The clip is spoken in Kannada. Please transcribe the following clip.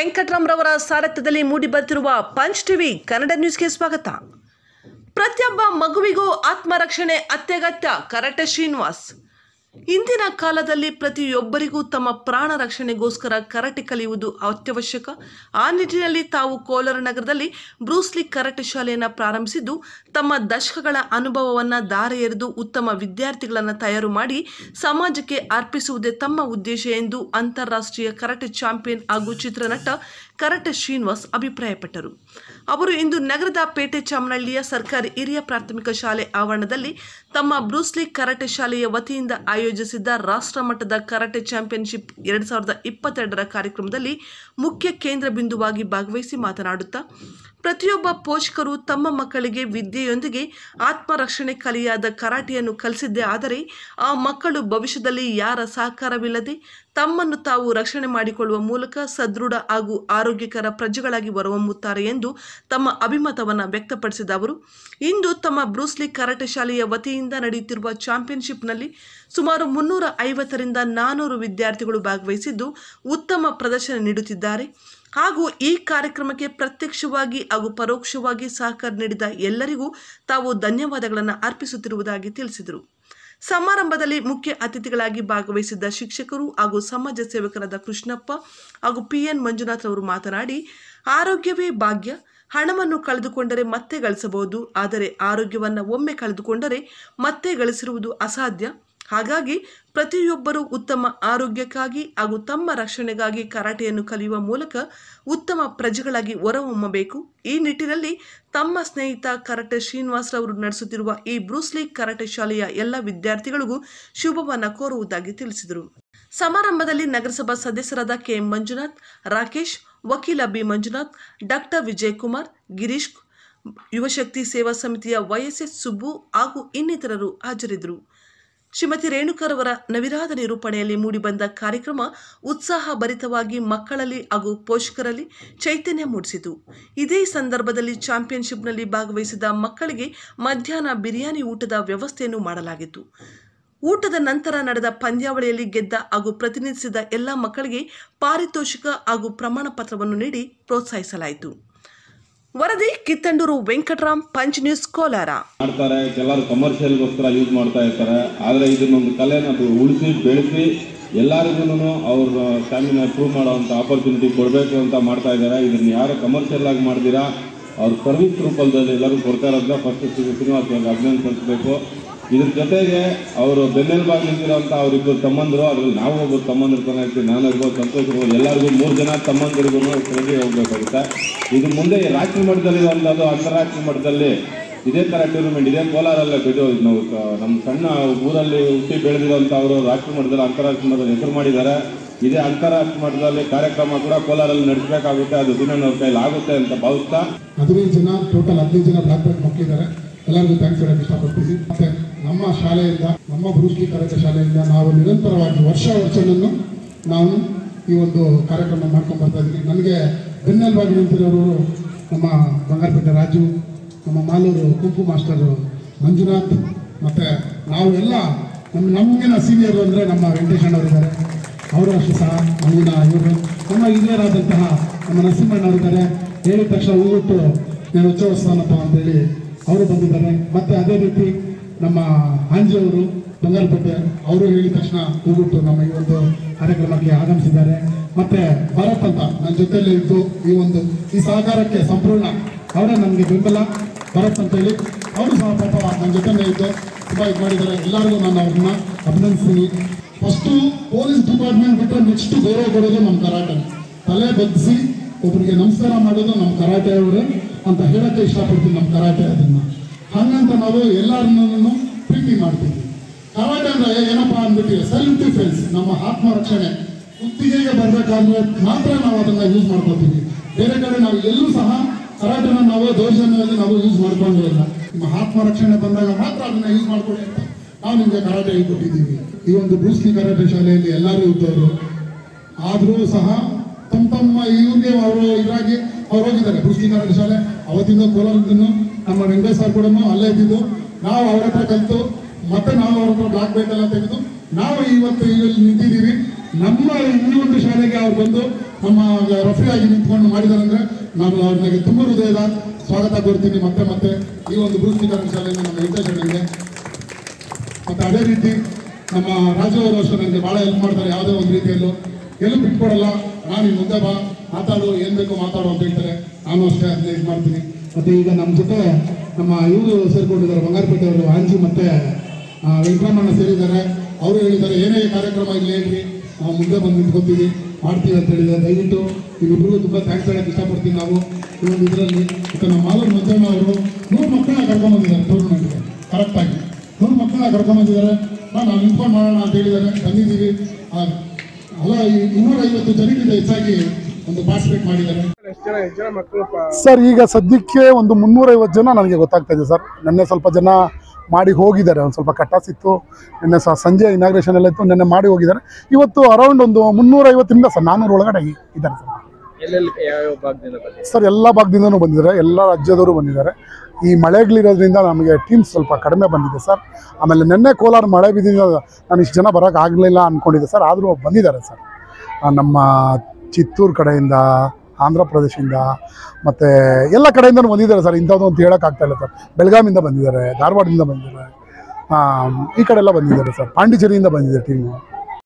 ವೆಂಕಟರಾಮ್ರವರ ಸಾರಥ್ಯದಲ್ಲಿ ಮೂಡಿಬರುತ್ತಿರುವ ಪಂಚ್ ಟಿವಿ ಕನ್ನಡ ನ್ಯೂಸ್ಗೆ ಸ್ವಾಗತ ಪ್ರತಿಯೊಬ್ಬ ಮಗುವಿಗೂ ಆತ್ಮರಕ್ಷಣೆ ಅತ್ಯಗತ್ಯ ಕರಟೆ ಶ್ರೀನಿವಾಸ್ ಇಂದಿನ ಕಾಲದಲ್ಲಿ ಪ್ರತಿಯೊಬ್ಬರಿಗೂ ತಮ್ಮ ಪ್ರಾಣ ರಕ್ಷಣೆಗೋಸ್ಕರ ಕರಾಟೆ ಕಲಿಯುವುದು ಅತ್ಯವಶ್ಯಕ ಆ ನಿಟ್ಟಿನಲ್ಲಿ ತಾವು ಕೋಲಾರ ನಗರದಲ್ಲಿ ಬ್ರೂಸ್ಲಿ ಕರಾಟೆ ಶಾಲೆಯನ್ನು ಪ್ರಾರಂಭಿಸಿದ್ದು ತಮ್ಮ ದಶಕಗಳ ಅನುಭವವನ್ನು ದಾರೆ ಎರೆದು ಉತ್ತಮ ವಿದ್ಯಾರ್ಥಿಗಳನ್ನು ತಯಾರು ಮಾಡಿ ಸಮಾಜಕ್ಕೆ ಅರ್ಪಿಸುವುದೇ ತಮ್ಮ ಉದ್ದೇಶ ಎಂದು ಅಂತಾರಾಷ್ಟ್ರೀಯ ಕರಾಟೆ ಚಾಂಪಿಯನ್ ಹಾಗೂ ಚಿತ್ರನಟ ಕರಾಟೆ ಶ್ರೀನಿವಾಸ್ ಅಭಿಪ್ರಾಯಪಟ್ಟರು ಅವರು ಇಂದು ನಗರದ ಪೇಟೆ ಚಾಮನಹಳ್ಳಿಯ ಸರ್ಕಾರಿ ಹಿರಿಯ ಪ್ರಾಥಮಿಕ ಶಾಲೆ ಆವರಣದಲ್ಲಿ ತಮ್ಮ ಬ್ರೂಸ್ಲಿ ಕರಾಟೆ ಶಾಲೆಯ ವತಿಯಿಂದ ಆಯೋಜಿಸಿದ್ದ ರಾಷ್ಟ್ರಮಟ್ಟದ ಕರಾಟೆ ಚಾಂಪಿಯನ್ಶಿಪ್ ಎರಡು ಸಾವಿರದ ಇಪ್ಪತ್ತೆರಡರ ಕಾರ್ಯಕ್ರಮದಲ್ಲಿ ಮುಖ್ಯ ಕೇಂದ್ರ ಬಿಂದುವಾಗಿ ಭಾಗವಹಿಸಿ ಮಾತನಾಡುತ್ತಾ ಪ್ರತಿಯೊಬ್ಬ ಪೋಷಕರು ತಮ್ಮ ಮಕ್ಕಳಿಗೆ ವಿದ್ಯೆಯೊಂದಿಗೆ ಆತ್ಮರಕ್ಷಣೆ ಕಲಿಯಾದ ಕರಾಟೆಯನ್ನು ಕಲಿಸಿದ್ದೇ ಆದರೆ ಆ ಮಕ್ಕಳು ಭವಿಷ್ಯದಲ್ಲಿ ಯಾರ ಸಹಕಾರವಿಲ್ಲದೆ ತಮ್ಮನ್ನು ತಾವು ರಕ್ಷಣೆ ಮಾಡಿಕೊಳ್ಳುವ ಮೂಲಕ ಸದೃಢ ಹಾಗೂ ಆರೋಗ್ಯಕರ ಪ್ರಜೆಗಳಾಗಿ ಹೊರಹೊಮ್ಮುತ್ತಾರೆ ಎಂದು ತಮ್ಮ ಅಭಿಮತವನ್ನು ವ್ಯಕ್ತಪಡಿಸಿದ ಅವರು ಇಂದು ತಮ್ಮ ಬ್ರೂಸ್ಲಿ ಕರಾಟೆ ಶಾಲೆಯ ವತಿಯಿಂದ ನಡೆಯುತ್ತಿರುವ ಚಾಂಪಿಯನ್ಶಿಪ್ನಲ್ಲಿ ಸುಮಾರು ಮುನ್ನೂರ ಐವತ್ತರಿಂದ ನಾನೂರು ವಿದ್ಯಾರ್ಥಿಗಳು ಭಾಗವಹಿಸಿದ್ದು ಉತ್ತಮ ಪ್ರದರ್ಶನ ನೀಡುತ್ತಿದ್ದಾರೆ ಹಾಗೂ ಈ ಕಾರ್ಯಕ್ರಮಕ್ಕೆ ಪ್ರತ್ಯಕ್ಷವಾಗಿ ಹಾಗೂ ಪರೋಕ್ಷವಾಗಿ ಸಹಕಾರ ನೀಡಿದ ಎಲ್ಲರಿಗೂ ತಾವು ಧನ್ಯವಾದಗಳನ್ನು ಅರ್ಪಿಸುತ್ತಿರುವುದಾಗಿ ತಿಳಿಸಿದರು ಸಮಾರಂಭದಲ್ಲಿ ಮುಖ್ಯ ಅತಿಥಿಗಳಾಗಿ ಭಾಗವಹಿಸಿದ್ದ ಶಿಕ್ಷಕರು ಹಾಗೂ ಸಮಾಜ ಸೇವಕರಾದ ಕೃಷ್ಣಪ್ಪ ಹಾಗೂ ಪಿ ಎನ್ ಮಂಜುನಾಥ್ ಅವರು ಮಾತನಾಡಿ ಆರೋಗ್ಯವೇ ಭಾಗ್ಯ ಹಣವನ್ನು ಕಳೆದುಕೊಂಡರೆ ಮತ್ತೆ ಗಳಿಸಬಹುದು ಆದರೆ ಆರೋಗ್ಯವನ್ನು ಒಮ್ಮೆ ಕಳೆದುಕೊಂಡರೆ ಮತ್ತೆ ಗಳಿಸಿರುವುದು ಅಸಾಧ್ಯ ಹಾಗಾಗಿ ಪ್ರತಿಯೊಬ್ಬರೂ ಉತ್ತಮ ಆರೋಗ್ಯಕ್ಕಾಗಿ ಹಾಗೂ ತಮ್ಮ ರಕ್ಷಣೆಗಾಗಿ ಕರಾಟೆಯನ್ನು ಕಲಿಯುವ ಮೂಲಕ ಉತ್ತಮ ಪ್ರಜೆಗಳಾಗಿ ಹೊರಹೊಮ್ಮಬೇಕು ಈ ನಿಟ್ಟಿನಲ್ಲಿ ತಮ್ಮ ಸ್ನೇಹಿತ ಕರಾಟೆ ಶ್ರೀನಿವಾಸರವರು ನಡೆಸುತ್ತಿರುವ ಈ ಬ್ರೂಸ್ಲಿ ಕರಾಟೆ ಶಾಲೆಯ ಎಲ್ಲ ವಿದ್ಯಾರ್ಥಿಗಳಿಗೂ ಶುಭವನ್ನು ಕೋರುವುದಾಗಿ ತಿಳಿಸಿದರು ಸಮಾರಂಭದಲ್ಲಿ ನಗರಸಭಾ ಸದಸ್ಯರಾದ ಕೆ ಎಂ ಮಂಜುನಾಥ್ ರಾಕೇಶ್ ವಕೀಲ ಬಿ ಮಂಜುನಾಥ್ ಡಾಕ್ಟರ್ ವಿಜಯಕುಮಾರ್ ಗಿರೀಶ್ ಯುವಶಕ್ತಿ ಸೇವಾ ಸಮಿತಿಯ ವೈಎಸ್ಎಸ್ ಸುಬ್ಬು ಹಾಗೂ ಇನ್ನಿತರರು ಹಾಜರಿದ್ದರು ಶ್ರೀಮತಿ ರೇಣುಕರವರ ನವಿರಾದ ನಿರೂಪಣೆಯಲ್ಲಿ ಮೂಡಿಬಂದ ಕಾರ್ಯಕ್ರಮ ಉತ್ಸಾಹ ಭರಿತವಾಗಿ ಮಕ್ಕಳಲ್ಲಿ ಹಾಗೂ ಪೋಷಕರಲ್ಲಿ ಚೈತನ್ಯ ಮೂಡಿಸಿತು ಇದೇ ಸಂದರ್ಭದಲ್ಲಿ ಚಾಂಪಿಯನ್ಶಿಪ್ನಲ್ಲಿ ಭಾಗವಹಿಸಿದ ಮಕ್ಕಳಿಗೆ ಮಧ್ಯಾಹ್ನ ಬಿರಿಯಾನಿ ಊಟದ ವ್ಯವಸ್ಥೆಯನ್ನು ಮಾಡಲಾಗಿತ್ತು ಊಟದ ನಂತರ ನಡೆದ ಪಂದ್ಯಾವಳಿಯಲ್ಲಿ ಗೆದ್ದ ಹಾಗೂ ಪ್ರತಿನಿಧಿಸಿದ ಎಲ್ಲ ಮಕ್ಕಳಿಗೆ ಪಾರಿತೋಷಿಕ ಹಾಗೂ ಪ್ರಮಾಣ ಪತ್ರವನ್ನು ನೀಡಿ ಪ್ರೋತ್ಸಾಹಿಸಲಾಯಿತು ವರದಿ ಕಿತ್ತಂಡೂರು ವೆಂಕಟರಾಮ್ ಪಂಚ್ ನ್ಯೂಸ್ ಕೋಲಾರ ಮಾಡ್ತಾರೆ ಕೆಲವರು ಕಮರ್ಷಿಯಲ್ಗೋಸ್ಕರ ಯೂಸ್ ಮಾಡ್ತಾ ಇರ್ತಾರೆ ಆದರೆ ಇದನ್ನೊಂದು ಕಲೆನ ಅದು ಉಳಿಸಿ ಬೆಳೆಸಿ ಎಲ್ಲರಿಗೂ ಅವ್ರ ಸ್ಟ್ಯಾಮಿನ ಪ್ರೂವ್ ಮಾಡೋವಂಥ ಆಪರ್ಚುನಿಟಿ ಕೊಡಬೇಕು ಅಂತ ಮಾಡ್ತಾ ಇದ್ದಾರೆ ಇದನ್ನು ಯಾರು ಕಮರ್ಷಿಯಲ್ ಆಗಿ ಮಾಡ್ದಿರಾ ಅವ್ರ ಸರ್ವಿಸ್ ರೂಪದಲ್ಲಿ ಎಲ್ಲರೂ ಕೊಡ್ತಾ ಇರೋದ್ರಿಂದ ಫಸ್ಟ್ ಶ್ರೀನಿವಾಸ್ ಅವ್ರಿಗೆ ಅಭಿನಂದನೆ ಸಲ್ಲಿಸಬೇಕು ಇದ್ರ ಜೊತೆಗೆ ಅವರು ಬೆನ್ನೆಲುಬಾಗಿ ನಿಂತಿರೋಂಥ ಅವರಿಬ್ಬರು ತಮ್ಮಂದರು ಅದ್ರಲ್ಲಿ ನಾವು ಒಬ್ಬರು ತಮ್ಮಂದ್ರು ತಾನೆ ಇರ್ತೀವಿ ನಾನು ಇರ್ಬೋದು ಸಂತೋಷ್ ಇರ್ಬೋದು ಎಲ್ಲರಿಗೂ ಮೂರು ಜನ ತಮ್ಮಂದಿರಿಗೂ ಕೆಳಗೆ ಹೋಗ್ಬೇಕಾಗುತ್ತೆ ಇದು ಮುಂದೆ ರಾಷ್ಟ್ರೀಯ ಮಟ್ಟದಲ್ಲಿ ಒಂದು ಅಂತಾರಾಷ್ಟ್ರೀಯ ಮಟ್ಟದಲ್ಲಿ ಇದೇ ಥರ ಟೂರ್ನಮೆಂಟ್ ಇದೇ ಕೋಲಾರಲ್ಲೇ ಬಿದ್ದು ನಾವು ಕ- ನಮ್ಮ ಸಣ್ಣ ಊರಲ್ಲಿ ಹುಟ್ಟಿ ಬೆಳೆದಿರೋಂಥ ಅವರು ರಾಷ್ಟ್ರೀಯ ಮಟ್ಟದಲ್ಲಿ ಅಂತಾರಾಷ್ಟ್ರೀಯ ಮಟ್ಟದಲ್ಲಿ ಹೆಸರು ಮಾಡಿದ್ದಾರೆ ಇದೇ ಅಂತಾರಾಷ್ಟ್ರೀಯ ಮಟ್ಟದಲ್ಲಿ ಕಾರ್ಯಕ್ರಮ ಕೂಡ ಕೋಲಾರಲ್ಲಿ ನಡೆಸಬೇಕಾಗುತ್ತೆ ಅದು ದಿನಣ್ಣವ್ರ ಕೈಲಿ ಆಗುತ್ತೆ ಅಂತ ಭಾವಿಸ್ತಾ ಹದಿನೈದು ಜನ ಟೋಟಲ್ ಹದಿನೈದು ಜನ ಬ್ಲಾಕ್ ಬೆಲ್ಟ್ ಮಕ್ಕಳಿದ್ದಾರೆ ಎಲ್ಲರಿಗೂ ಥ್ಯಾಂಕ್ಸ್ ಹೇಳಕ್ಕೆ ಇಷ್ಟಪಡ್ತೀನಿ ಮತ್ತೆ ನಮ್ಮ ಶಾಲೆಯಿಂದ ನಮ್ಮ ಬ್ರೂಸ್ಲಿ ಕರಾಟೆ ಶಾಲೆಯಿಂದ ನಾವು ನಿರಂತರವಾಗಿ ವರ್ಷ ವರ್ಷನೂ ನಾವು ಈ ಒಂದು ಕಾರ್ಯಕ್ರಮ ಮಾಡ್ಕೊಂಡು ಬರ್ತಾ ಇದ್ದೀವಿ ನನಗೆ ಬೆನ್ನೆಲುಬಾಗಿ ನಿಂತಿರೋರು ನಮ್ಮ ಬಂಗಾರಪೇಟೆ ರಾಜು ನಮ್ಮ ಮಾಲೂರು ಕುಂಪು ಮಾಸ್ಟರು ಮಂಜುನಾಥ್ ಮತ್ತೆ ನಾವು ಎಲ್ಲ ನಮ್ಮ ನಮಗಿನ ಸೀನಿಯರ್ ಅಂದರೆ ನಮ್ಮ ವೆಂಕಟೇಶ್ ಅಣ್ಣವರಿದ್ದಾರೆ ಅವರು ಅಷ್ಟೇ ಸಹ ನಮಗಿನ ಇವರು ನಮ್ಮ ಹಿರಿಯರಾದಂತಹ ನಮ್ಮ ನರಸಿಂಹಣ್ಣವರಿದ್ದಾರೆ ಹೇಳಿದ ತಕ್ಷಣ ಹೋಗ್ಬಿಟ್ಟು ನಾನು ಉತ್ಸವಸ್ಥಾನಪ್ಪ ಅಂತೇಳಿ ಅವರು ಬಂದಿದ್ದಾರೆ ಮತ್ತೆ ಅದೇ ರೀತಿ ನಮ್ಮ ಹಾಂಜಿ ಅವರು ಬಂಗಾರಪೇಟೆ ಅವರು ಹೇಳಿದ ತಕ್ಷಣ ಹೋಗ್ಬಿಟ್ಟು ನಮ್ಮ ಈ ಒಂದು ಕಾರ್ಯಕ್ರಮಕ್ಕೆ ಆಗಮಿಸಿದ್ದಾರೆ ಮತ್ತೆ ಭರತ್ ಅಂತ ನನ್ನ ಜೊತೆಯಲ್ಲಿ ಇದ್ದು ಈ ಒಂದು ಈ ಸಹಕಾರಕ್ಕೆ ಸಂಪೂರ್ಣ ಅವರೇ ನನಗೆ ಬೆಂಬಲ ಭರತ್ ಅಂತ ಹೇಳಿ ಅವರು ಸಹ ಪಾಪ ನನ್ನ ಜೊತೆಲೇ ಇದ್ದು ತುಂಬ ಇದು ಮಾಡಿದ್ದಾರೆ ಎಲ್ಲರಿಗೂ ನಾನು ಅವ್ರನ್ನ ಅಭಿನಂದಿಸ್ತೀನಿ ಫಸ್ಟು ಪೊಲೀಸ್ ಡಿಪಾರ್ಟ್ಮೆಂಟ್ ಬಿಟ್ಟರೆ ನೆಕ್ಸ್ಟ್ ಗೌರವ ಕೊಡೋದು ನಮ್ಮ ಕರಾಟೆ ತಲೆ ಬಗ್ಗಿಸಿ ಒಬ್ಬರಿಗೆ ನಮಸ್ಕಾರ ಮಾಡೋದು ನಮ್ಮ ಕರಾಟೆ ಅವರು ಅಂತ ಹೇಳಕ್ಕೆ ಇಷ್ಟಪಡ್ತೀನಿ ನಮ್ಮ ಕರಾಟೆ ಅದನ್ನ ಹಂಗಂತ ನಾವು ಎಲ್ಲರನ್ನೂ ಪ್ರೀತಿ ಮಾಡ್ತೀವಿ ಕರಾಟೆ ಅಂದ್ರೆ ಏನಪ್ಪಾ ಅಂದ್ಬಿಟ್ಟು ಸೆಲ್ಫ್ ಡಿಫೆನ್ಸ್ ನಮ್ಮ ಆತ್ಮರಕ್ಷಣೆ ಕುತ್ತಿಗೆಗೆ ಬರಬೇಕಾದ್ರೆ ಮಾತ್ರ ನಾವು ಅದನ್ನ ಯೂಸ್ ಮಾಡ್ಕೊತೀವಿ ಬೇರೆ ಕಡೆ ನಾವು ಎಲ್ಲೂ ಸಹ ಕರಾಟೆನ ನಾವು ದೌರ್ಜನ್ಯದಲ್ಲಿ ನಾವು ಯೂಸ್ ಮಾಡ್ಕೊಂಡೇ ಇಲ್ಲ ನಿಮ್ಮ ಆತ್ಮರಕ್ಷಣೆ ಬಂದಾಗ ಮಾತ್ರ ಅದನ್ನ ಯೂಸ್ ಮಾಡ್ಕೊಳ್ಳಿ ಅಂತ ನಾವು ನಿಮಗೆ ಕರಾಟೆ ಹೇಳ್ಕೊಟ್ಟಿದ್ದೀವಿ ಈ ಒಂದು ಬ್ರೂಸ್ಲಿ ಕರಾಟೆ ಶಾಲೆಯಲ್ಲಿ ಎಲ್ಲರೂ ಇದ್ದವರು ಆದರೂ ಸಹ ತಮ್ಮ ತಮ್ಮ ಇವ್ರಿಗೆ ಅವರು ಇದಾಗಿ ಅವ್ರು ಹೋಗಿದ್ದಾರೆ ಬ್ರೂಸ್ಲಿ ಕರಾಟೆ ಶಾಲೆ ಅವತ್ತಿಂದ ಕೋಲಾರದಿಂದ ನಮ್ಮ ವೆಂಕಟೇಶ್ ಸರ್ ಕೂಡ ಅಲ್ಲೇ ಇದ್ದಿದ್ದು ನಾವು ಅವ್ರ ಹತ್ರ ಕಲಿತು ಮತ್ತೆ ನಾವು ಅವ್ರ ಹತ್ರ ಬ್ಲಾಕ್ ಬೆಲ್ಟ್ ಎಲ್ಲ ತೆಗೆದು ನಾವು ಇವತ್ತು ಇಲ್ಲಿ ನಿಂತಿದ್ದೀವಿ ನಮ್ಮ ಈ ಒಂದು ಶಾಲೆಗೆ ಅವ್ರು ಬಂದು ನಮ್ಮ ರಫಿ ಆಗಿ ನಿಂತ್ಕೊಂಡು ಮಾಡಿದ್ದಾರೆ ಅಂದ್ರೆ ನಾನು ಅವ್ರಿಗೆ ತುಂಬ ಹೃದಯದ ಸ್ವಾಗತ ಕೋರ್ತೀನಿ ಮತ್ತೆ ಮತ್ತೆ ಈ ಒಂದು ಬೃಹಸ್ತೀಕರಣ ಶಾಲೆಯಿಂದ ನಮ್ಮ ಹಿತೈಷಣಿಗೆ ಮತ್ತು ಅದೇ ರೀತಿ ನಮ್ಮ ರಾಜು ಅವರು ಅಷ್ಟೇ ನನಗೆ ಭಾಳ ಹೆಲ್ಪ್ ಮಾಡ್ತಾರೆ ಯಾವುದೇ ಒಂದು ರೀತಿಯಲ್ಲೂ ಎಲ್ಲೂ ಬಿಟ್ಕೊಡಲ್ಲ ನಾನು ಇನ್ನು ಮುಂದೆ ಬಾ ಮಾತಾಡು ಏನು ಬೇಕೋ ಮಾತಾಡು ಅಂತ ಹೇಳ್ತಾರೆ ನಾನು ಅಷ್ಟೇ ಅದನ್ನ ಇದು ಮಾಡ್ತೀನಿ ಮತ್ತು ಈಗ ನಮ್ಮ ಜೊತೆ ನಮ್ಮ ಇವರು ಸೇರ್ಕೊಂಡಿದ್ದಾರೆ ಬಂಗಾರಪೇಟೆ ಅವರು ಆಂಜಿ ಮತ್ತು ಆ, ವೆಂಕಟರಮಣ ಸೇರಿದ್ದಾರೆ ಅವರು ಹೇಳಿದ್ದಾರೆ ಏನೇ ಕಾರ್ಯಕ್ರಮ ಇಲ್ಲಿ ಹೇಳ್ರಿ ನಾವು ಮುಂದೆ ಬಂದು ನಿಂತ್ಕೊತೀವಿ ಮಾಡ್ತೀವಿ ಅಂತ ಹೇಳಿದ್ದಾರೆ ದಯವಿಟ್ಟು ಇಲ್ಲಿಬ್ಬರಿಗೂ ತುಂಬ ಥ್ಯಾಂಕ್ಸ್ ಹೇಳಕ್ಕೆ ಇಷ್ಟಪಡ್ತೀನಿ ನಾವು ಈ ಒಂದು ಇದರಲ್ಲಿ ಮತ್ತು ನಮ್ಮ ಮಾಲೂರು ಮಂಜಣ್ಣ ಅವರು ನೂರು ಮಕ್ಕಳನ್ನ ಕರ್ಕೊಂಡ್ಬಂದಿದ್ದಾರೆ ಟೂರ್ನಮೆಂಟ್ಗೆ ಕರೆಕ್ಟಾಗಿ ನೂರು ಮಕ್ಕಳನ್ನ ಕರ್ಕೊಂಡ್ಬಂದಿದ್ದಾರೆ ನಾವು ನಾವು ನಿಂತ್ಕೊಂಡು ಮಾಡೋಣ ಅಂತ ಹೇಳಿದ್ದಾರೆ ಬಂದಿದ್ದೀವಿ ಆ, ಅಲ್ಲ ಈ ಇನ್ನೂರೈವತ್ತು ಜನಕ್ಕಿಂತ ಹೆಚ್ಚಾಗಿ ಒಂದು ಪಾರ್ಟಿಸಿಪೇಟ್ ಮಾಡಿದ್ದಾರೆ ಸರ್ ಈಗ ಸದ್ಯಕ್ಕೆ ಒಂದು ಮುನ್ನೂರೈವತ್ತು ಜನ ನನಗೆ ಗೊತ್ತಾಗ್ತಾ ಇದೆ ಸರ್ ನಿನ್ನೆ ಸ್ವಲ್ಪ ಜನ ಮಾಡಿ ಹೋಗಿದ್ದಾರೆ ಒಂದು ಸ್ವಲ್ಪ ಕಟ್ಟಾಸಿತ್ತು ನಿನ್ನೆ ಸ ಸಂಜೆ ಇನಾಗ್ರೇಷನ್ ಎಲ್ಲ ಇತ್ತು ನಿನ್ನೆ ಮಾಡಿ ಹೋಗಿದ್ದಾರೆ ಇವತ್ತು ಅರೌಂಡ್ ಒಂದು ಮುನ್ನೂರೈವತ್ತರಿಂದ ಸರ್ ನಾನ್ನೂರು ಒಳಗಡೆ ಇದ್ದಾರೆ ಸರ್ ಎಲ್ಲೆಲ್ಲಿ ಯಾವ ಭಾಗದಿಂದ ಬಂದಿದೆ ಸರ್ ಎಲ್ಲ ಭಾಗದಿಂದನೂ ಬಂದಿದ್ದಾರೆ ಎಲ್ಲ ರಾಜ್ಯದವರು ಬಂದಿದ್ದಾರೆ ಈ ಮಳೆಗಳಿರೋದ್ರಿಂದ ನಮಗೆ ಟೀಮ್ಸ್ ಸ್ವಲ್ಪ ಕಡಿಮೆ ಬಂದಿದೆ ಸರ್ ಆಮೇಲೆ ನಿನ್ನೆ ಕೋಲಾರ ಮಳೆ ಬಿದ್ದಿಂದ ನಾನು ಇಷ್ಟು ಜನ ಬರೋಕ್ಕೆ ಆಗಲಿಲ್ಲ ಅಂದ್ಕೊಂಡಿದ್ದೆ ಸರ್ ಆದರೂ ಬಂದಿದ್ದಾರೆ ಸರ್ ಆ, ನಮ್ಮ ಚಿತ್ತೂರು ಕಡೆಯಿಂದ ಆಂಧ್ರ ಪ್ರದೇಶದಿಂದ ಮತ್ತು ಎಲ್ಲ ಕಡೆಯಿಂದನೂ ಬಂದಿದ್ದಾರೆ ಸರ್ ಇಂಥದ್ದು ಅಂತ ಹೇಳೋಕ್ಕಾಗ್ತಾ ಇಲ್ಲ ಸರ್ ಬೆಳಗಾವಿಂದ ಬಂದಿದ್ದಾರೆ ಧಾರವಾಡದಿಂದ ಬಂದಿದ್ದಾರೆ ಆ, ಈ ಕಡೆ ಎಲ್ಲ ಬಂದಿದ್ದಾರೆ ಸರ್ ಪಾಂಡಿಚೇರಿಯಿಂದ ಬಂದಿದೆ ಟೀಮು